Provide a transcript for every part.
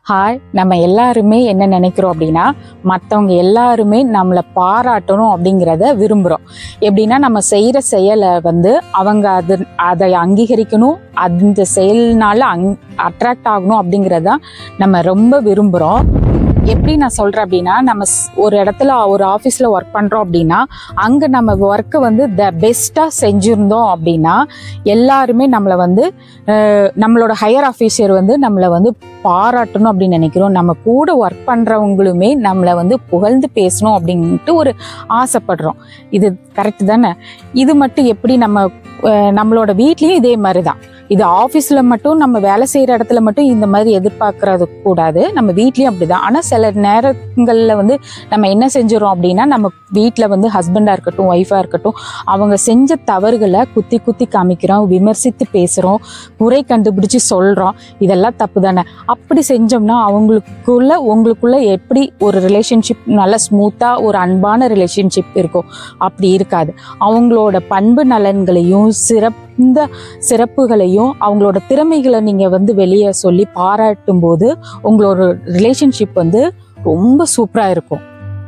hi நம்ம எல்லாருமே என்ன நினைக்கிறோம் அப்படின்னா மற்றவங்க எல்லாருமே நம்மளை பாராட்டணும் அப்படிங்கிறத விரும்புகிறோம் எப்படின்னா நம்ம செய்கிற செயலை வந்து அவங்க அது அதை அங்கீகரிக்கணும் அந்த செயல்னால அங் அட்ராக்ட் ஆகணும் அப்படிங்கிறத நம்ம ரொம்ப விரும்புகிறோம் எப்படி நான் சொல்கிறேன் அப்படின்னா நம்ம ஸ்- ஒரு இடத்துல ஒரு ஆஃபீஸில் ஒர்க் பண்ணுறோம் அப்படின்னா அங்கே நம்ம ஒர்க்கை வந்து த பெஸ்ட்டாக செஞ்சுருந்தோம் அப்படின்னா எல்லாருமே நம்மளை வந்து அஹ், நம்மளோட ஹையர் ஆஃபீஸர் வந்து நம்மளை வந்து பாராட்டணும் அப்படின்னு நினைக்கிறோம் நம்ம கூட ஒர்க் பண்ணுறவங்களுமே நம்மளை வந்து புகழ்ந்து பேசணும் அப்படின்ட்டு ஒரு ஆசைப்படுறோம் இது கரெக்ட் தானே இது மட்டும் எப்படி நம்ம அஹ், நம்மளோட வீட்லேயும் இதே மாதிரி தான் இது ஆஃபீஸில் மட்டும் நம்ம வேலை செய்கிற இடத்துல மட்டும் இந்த மாதிரி எதிர்பார்க்கறது கூடாது நம்ம வீட்லேயும் அப்படிதான் ஆனால் சில நேரங்களில் வந்து நம்ம என்ன செஞ்சுறோம் அப்படின்னா நம்ம வீட்டில் வந்து ஹஸ்பண்டாக இருக்கட்டும் ஒய்ஃபாக இருக்கட்டும் அவங்க செஞ்ச தவறுகளை குத்தி குத்தி காமிக்கிறோம் விமர்சித்து பேசுகிறோம் குறை கண்டுபிடிச்சு சொல்கிறோம் இதெல்லாம் தப்பு தானே அப்படி செஞ்சோம்னா அவங்களுக்குள்ள உங்களுக்குள்ள எப்படி ஒரு ரிலேஷன்ஷிப் நல்ல ஸ்மூத்தாக ஒரு அன்பான ரிலேஷன்ஷிப் இருக்கும் அப்படி இருக்காது அவங்களோட பண்பு நலன்களையும் சிறந்த சிறப்புகளையும் அவங்களோட திறமைகளை நீங்கள் வந்து வெளியே சொல்லி பாராட்டும் போது உங்களோட ரிலேஷன்ஷிப் வந்து ரொம்ப சூப்பராக இருக்கும்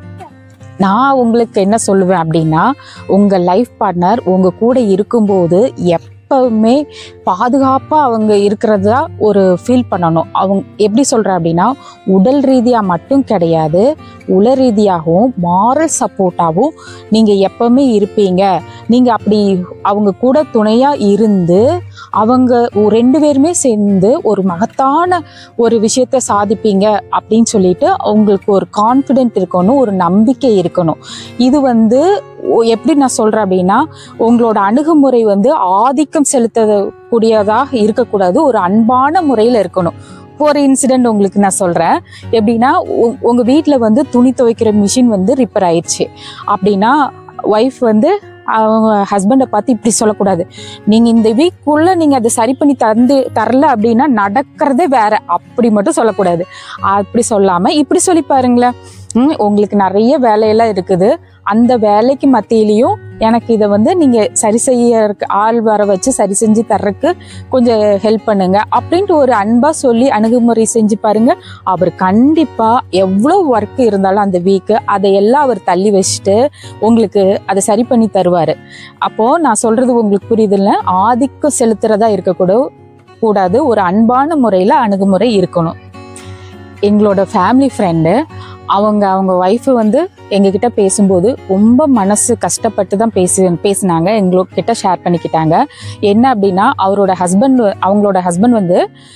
நான் உங்களுக்கு என்ன சொல்லுவேன் அப்படின்னா உங்கள் லைஃப் பார்ட்னர் உங்கள் கூட இருக்கும்போது எப்பவுமே பாதுகாப்பாக அவங்க இருக்கிறதா ஒரு ஃபீல் பண்ணணும் அவங்க எப்படி சொல்கிறேன் அப்படின்னா உடல் ரீதியாக மட்டும் கிடையாது உள ரீதியாகவும் மாரல் சப்போர்ட்டாகவும் நீங்கள் எப்பவுமே இருப்பீங்க நீங்கள் அப்படி அவங்க கூட துணையாக இருந்து அவங்க ஒ- ரெண்டு பேருமே சேர்ந்து ஒரு மகத்தான ஒரு விஷயத்த சாதிப்பீங்க அப்படின்னு சொல்லிட்டு அவங்களுக்கு ஒரு கான்ஃபிடென்ட் இருக்கணும் ஒரு நம்பிக்கை இருக்கணும் இது வந்து ஒ- எப்படி நான் சொல்றேன் அப்படின்னா உங்களோட அணுகுமுறை வந்து ஆதிக்கம் செலுத்தக்கூடியதாக இருக்கக்கூடாது ஒரு அன்பான முறையில் இருக்கணும் ஒரு இன்சிடென்ட் உங்களுக்கு நான் சொல்றேன் எப்படின்னா உ- உங்க வீட்டில் வந்து துணி துவைக்கிற மிஷின் வந்து ரிப்பேர் ஆயிடுச்சு அப்படின்னா ஒய்ஃப் வந்து அவங்க ஹஸ்பண்டை பார்த்து இப்படி சொல்லக்கூடாது நீங்க இந்த வீக்குள்ள நீங்க அதை சரி பண்ணி தந்து தரல அப்படின்னா நடக்கிறதே வேற அப்படி மட்டும் சொல்லக்கூடாது அப்படி சொல்லாம இப்படி சொல்லி பாருங்களேன் ம், உங்களுக்கு நிறைய வேலையெல்லாம் இருக்குது அந்த வேலைக்கு மத்தியிலையும் எனக்கு இதை வந்து நீங்க சரி செய்ய ஆள் வர வச்சு சரி செஞ்சு தர்றதுக்கு கொஞ்சம் ஹெல்ப் பண்ணுங்க அப்படின்ட்டு ஒரு அன்பா சொல்லி அணுகுமுறை செஞ்சு பாருங்க அவர் கண்டிப்பா எவ்வளோ ஒர்க் இருந்தாலும் அந்த வீக்கு அதையெல்லாம் அவர் தள்ளி வச்சுட்டு உங்களுக்கு அதை சரி பண்ணி தருவாரு அப்போ நான் சொல்றது உங்களுக்கு புரியுதுல்ல ஆதிக்கம் செலுத்துறதா இருக்கக்கூட கூடாது ஒரு அன்பான முறையில் அணுகுமுறை இருக்கணும் எங்களோட ஃபேமிலி ஃப்ரெண்டு அவங்க அவங்க ஒய்ஃபு வந்து எங்ககிட்ட பேசும்போது ரொம்ப மனசு கஷ்டப்பட்டு தான் பேசி பேசினாங்க எங்ககிட்ட ஷேர் பண்ணிக்கிட்டாங்க என்ன அப்படின்னா அவரோட ஹஸ்பண்ட் அவங்களோட ஹஸ்பண்ட் வந்து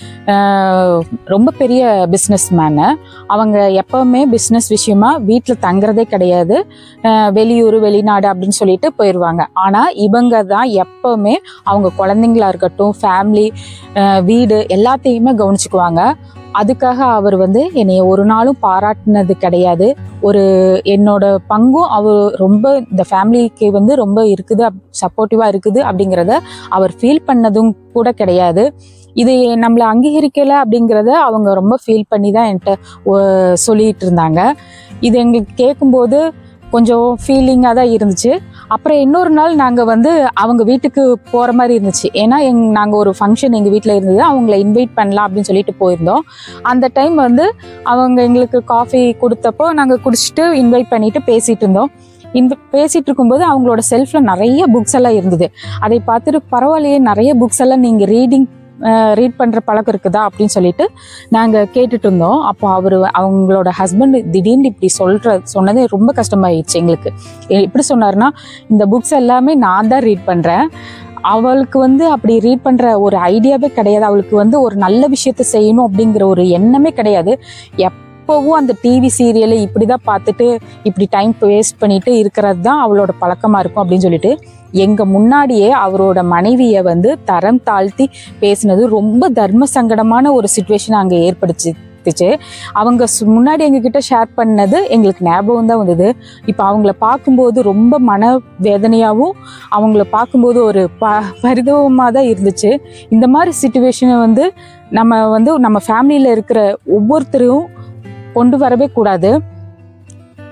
ஆஹ், ரொம்ப பெரிய பிஸ்னஸ் மேனு அவங்க எப்பவுமே பிஸ்னஸ் விஷயமா வீட்டில் தங்குறதே கிடையாது ஆஹ், வெளியூர் வெளிநாடு அப்படின்னு சொல்லிட்டு போயிடுவாங்க ஆனால் இவங்க தான் எப்பவுமே அவங்க குழந்தைங்களா இருக்கட்டும் ஃபேமிலி வீடு எல்லாத்தையுமே கவனிச்சுக்குவாங்க அதுக்காக அவர் வந்து என்னைய ஒரு நாளும் பாராட்டினது கிடையாது ஒரு என்னோட பங்கும் அவர் ரொம்ப இந்த ஃபேமிலிக்கு வந்து ரொம்ப இருக்குது சப்போர்ட்டிவாக இருக்குது அப்படிங்கிறத அவர் ஃபீல் பண்ணதும் கூட கிடையாது இது நம்மளை அங்கீகரிக்கலை அப்படிங்கிறத அவங்க ரொம்ப ஃபீல் பண்ணி தான் என்கிட்ட ஒ- சொல்லிட்டு இருந்தாங்க இது எங்களுக்கு கேட்கும்போது கொஞ்சம் ஃபீலிங்காக தான் இருந்துச்சு அப்புறம் இன்னொரு நாள் நாங்கள் வந்து அவங்க வீட்டுக்கு போகிற மாதிரி இருந்துச்சு ஏன்னா எங் நாங்கள் ஒரு ஃபங்க்ஷன் எங்கள் வீட்டில் இருந்தது அவங்கள இன்வைட் பண்ணலாம் அப்படின்னு சொல்லிட்டு போயிருந்தோம் அந்த டைம் வந்து அவங்க எங்களுக்கு காஃபி கொடுத்தப்போ நாங்கள் குடிச்சிட்டு இன்வைட் பண்ணிட்டு பேசிட்டு இருந்தோம் இந்த பேசிட்டு இருக்கும்போது அவங்களோட செல்ஃப்ல நிறைய புக்ஸ் எல்லாம் இருந்தது அதை பார்த்துட்டு பரவாயில்லையே நிறைய புக்ஸ் எல்லாம் நீங்க ரீடிங் ரீட் பண்ற பழக்கம் இருக்குதா அப்படின்னு சொல்லிட்டு நாங்க கேட்டுட்டு இருந்தோம் அப்போ அவர் அவங்களோட ஹஸ்பண்ட் திடீர்னு இப்படி சொல்ற சொன்னதே ரொம்ப கஷ்டமாயிடுச்சு எங்களுக்கு எ- எப்படி சொன்னாருன்னா இந்த புக்ஸ் எல்லாமே நான் தான் ரீட் பண்றேன் அவளுக்கு வந்து அப்படி ரீட் பண்ற ஒரு ஐடியாவே கிடையாது அவளுக்கு வந்து ஒரு நல்ல விஷயத்த செய்யணும் அப்படிங்கிற ஒரு எண்ணமே கிடையாது எப்பவும் அந்த டிவி சீரியலை இப்படிதான் பார்த்துட்டு இப்படி டைம் வேஸ்ட் பண்ணிட்டு இருக்கிறது தான் அவளோட பழக்கமா இருக்கும் அப்படின்னு சொல்லிட்டு எங்க முன்னாடியே அவரோட மனைவியை வந்து தரம் தாழ்த்தி பேசினது ரொம்ப தர்ம சங்கடமான ஒரு சுச்சுவேஷன் அங்க ஏற்படுத்திச்சு அவங்க சு- முன்னாடி எங்ககிட்ட ஷேர் பண்ணது எங்களுக்கு ஞாபகம் தான் வந்தது இப்போ அவங்கள பார்க்கும்போது ரொம்ப மன வேதனையாகவும் அவங்கள பார்க்கும்போது ஒரு ப பரிதவமாக தான் இருந்துச்சு இந்த மாதிரி சுச்சுவேஷனை வந்து நம்ம வந்து நம்ம ஃபேமிலியில் இருக்கிற ஒவ்வொருத்தரும் கொண்டு வரவே கூடாது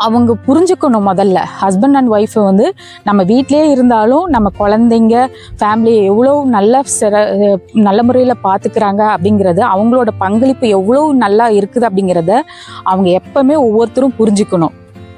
அவங்க புரிஞ்சுக்கணும் முதல்ல ஹஸ்பண்ட் அண்ட் ஒய்ஃபை வந்து நம்ம வீட்டிலே இருந்தாலும் நம்ம குழந்தைங்க ஃபேமிலியை எவ்வளோ நல்ல சிற நல்ல முறையில் பார்த்துக்கிறாங்க அப்படிங்கிறது அவங்களோட பங்களிப்பு எவ்வளோ நல்லா இருக்குது அப்படிங்கிறத அவங்க எப்பவுமே ஒவ்வொருத்தரும் புரிஞ்சுக்கணும்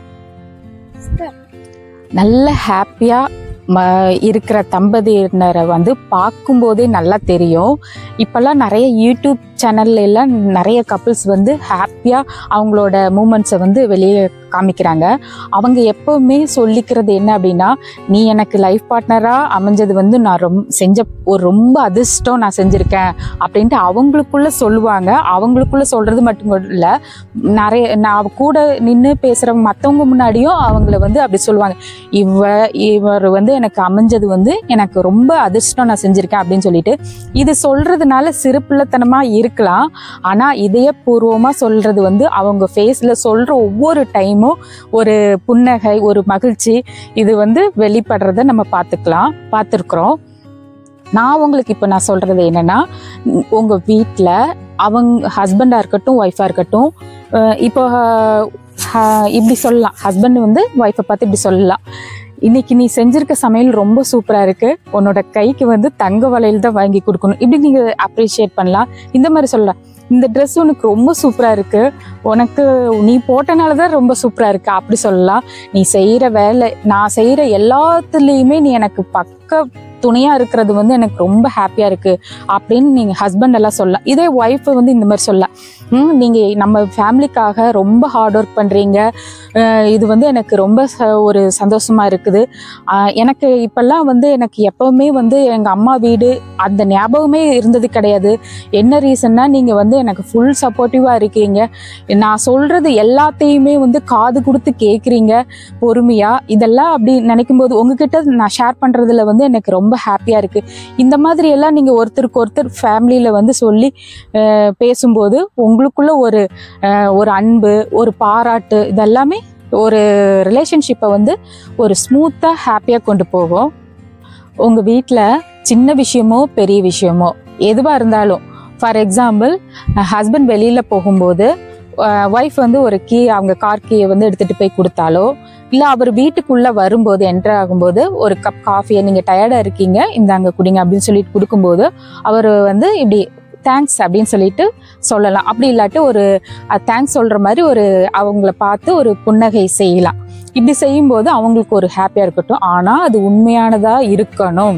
நல்ல ஹாப்பியாக ம இருக்கிற தம்பதியினரை வந்து பார்க்கும்போதே நல்லா தெரியும் இப்போல்லாம் நிறைய யூடியூப் சேனல்ல எல்லாம் நிறைய கப்புள்ஸ் வந்து ஹாப்பியாக அவங்களோட மூமெண்ட்ஸை வந்து வெளியே காமிக்கிறாங்க அவங்க எப்பவுமே சொல்லிக்கிறது என்ன அப்படின்னா நீ எனக்கு லைஃப் பார்ட்னராக அமைஞ்சது வந்து நான் ரொம்ப செஞ்ச ஒரு ரொம்ப அதிர்ஷ்டம் நான் செஞ்சுருக்கேன் அப்படின்ட்டு அவங்களுக்குள்ள சொல்லுவாங்க அவங்களுக்குள்ள சொல்கிறது மட்டும் இல்லை நிறைய நான் கூட நின்று பேசுகிறவங்க மற்றவங்க முன்னாடியும் அவங்கள வந்து அப்படி சொல்லுவாங்க இவ இவர் வந்து எனக்கு அமைஞ்சது வந்து எனக்கு ரொம்ப அதிர்ஷ்டம் நான் செஞ்சுருக்கேன் அப்படின்னு சொல்லிட்டு இது சொல்றதுனால சிறுபிள்ளைத்தனமாக இருக்கலாம் ஆனால் இதயபூர்வமாக சொல்றது வந்து அவங்க ஃபேஸில் சொல்கிற ஒவ்வொரு டைமும் ஒரு புன்னகை ஒரு மகிழ்ச்சி இது வந்து வெளிப்படுறத நம்ம பார்த்துக்கலாம் பார்த்துருக்குறோம் நான் உங்களுக்கு இப்போ நான் சொல்கிறது என்னென்னா உங்கள் வீட்டில் அவங்க ஹஸ்பண்டாக இருக்கட்டும் ஒய்ஃபாக இருக்கட்டும் அஹ் இப்போ அஹ், இப்படி சொல்லலாம் ஹஸ்பண்ட் வந்து ஒய்ஃபை பார்த்து இப்படி சொல்லலாம் இன்னைக்கு நீ செஞ்சிருக்க சமையல் ரொம்ப சூப்பரா இருக்கு உன்னோட கைக்கு வந்து தங்க வளையல் தான் வாங்கி கொடுக்கணும் இப்படி நீங்க அப்ரிஷியேட் பண்ணலாம் இந்த மாதிரி சொல்லலாம் இந்த Dress உனக்கு ரொம்ப சூப்பரா இருக்கு உனக்கு நீ போட்டனால தான் ரொம்ப சூப்பரா இருக்கு அப்படி சொல்லலாம் நீ செய்யற வேலை நான் செய்யற எல்லாத்துலேயுமே நீ எனக்கு பக்க துணையா இருக்கிறது வந்து எனக்கு ரொம்ப ஹாப்பியா இருக்கு அப்படின்னு நீங்க ஹஸ்பண்ட் எல்லாம் சொல்லலாம் இதே ஒய்ஃபை வந்து இந்த மாதிரி சொல்லலாம் ம், நீங்க நம்ம ஃபேமிலிக்காக ரொம்ப ஹார்ட் ஒர்க் பண்றீங்க அஹ் இது வந்து எனக்கு ரொம்ப ச- ஒரு சந்தோஷமா இருக்குது ஆஹ் எனக்கு இப்பெல்லாம் வந்து எனக்கு எப்பவுமே வந்து எங்க அம்மா வீடு அந்த ஞாபகமே இருந்தது கிடையாது என்ன ரீசன்னா நீங்க வந்து எனக்கு ஃபுல் சப்போர்ட்டிவா இருக்கீங்க நான் சொல்றது எல்லாத்தையுமே வந்து காது கொடுத்து கேக்குறீங்க பொறுமையா இதெல்லாம் அப்படி நினைக்கும் போது உங்ககிட்ட நான் ஷேர் பண்றதுல வந்து எனக்கு ரொம்ப ஹாப்பியா இருக்கு இந்த மாதிரி எல்லாம் நீங்க ஒருத்தருக்கு ஒருத்தர் ஃபேமிலியில வந்து சொல்லி அஹ் பேசும்போது உங்களுக்குள்ள ஒரு அஹ் ஒரு அன்பு ஒரு பாராட்டு இதெல்லாமே ஒரு ரிலேஷன்ஷிப்பை வந்து ஒரு ஸ்மூத்தாக ஹாப்பியாக கொண்டு போகும் உங்கள் வீட்டில் சின்ன விஷயமோ பெரிய விஷயமோ எதுவாக இருந்தாலும் ஃபார் எக்ஸாம்பிள் ஹஸ்பண்ட் வெளியில் போகும்போது ஒய்ஃப் வந்து ஒரு கீ அவங்க கார் கீயை வந்து எடுத்துகிட்டு போய் கொடுத்தாலோ இல்லை அவர் வீட்டுக்குள்ளே வரும்போது என்டர் ஆகும்போது ஒரு கப் காஃபியை நீங்கள் டயர்டாக இருக்கீங்க இந்தாங்க குடிங்க அப்படின்னு சொல்லிட்டு கொடுக்கும்போது அவர் வந்து இப்படி தேங்க்ஸ் அப்படின்னு சொல்லிட்டு சொல்லலாம் அப்படி இல்லாட்டி ஒரு தேங்க்ஸ் சொல்கிற மாதிரி ஒரு அவங்கள பார்த்து ஒரு புன்னகை செய்யலாம் இப்படி செய்யும்போது அவங்களுக்கு ஒரு ஹாப்பியாக இருக்கட்டும் ஆனால் அது உண்மையானதாக இருக்கணும்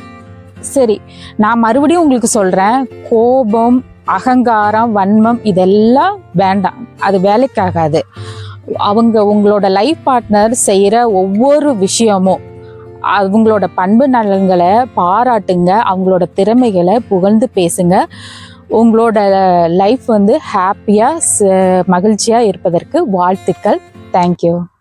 சரி நான் மறுபடியும் உங்களுக்கு சொல்கிறேன் கோபம் அகங்காரம் வன்மம் இதெல்லாம் வேண்டாம் அது வேலைக்காகாது அவங்க உங்களோட லைஃப் பார்ட்னர் செய்கிற ஒவ்வொரு விஷயமும் அவங்களோட பண்பு நலன்களை பாராட்டுங்க அவங்களோட திறமைகளை புகழ்ந்து பேசுங்க உங்களோட லைஃப் வந்து ஹாப்பியாக மகிழ்ச்சியாக இருப்பதற்கு வாழ்த்துக்கள் தேங்க்யூ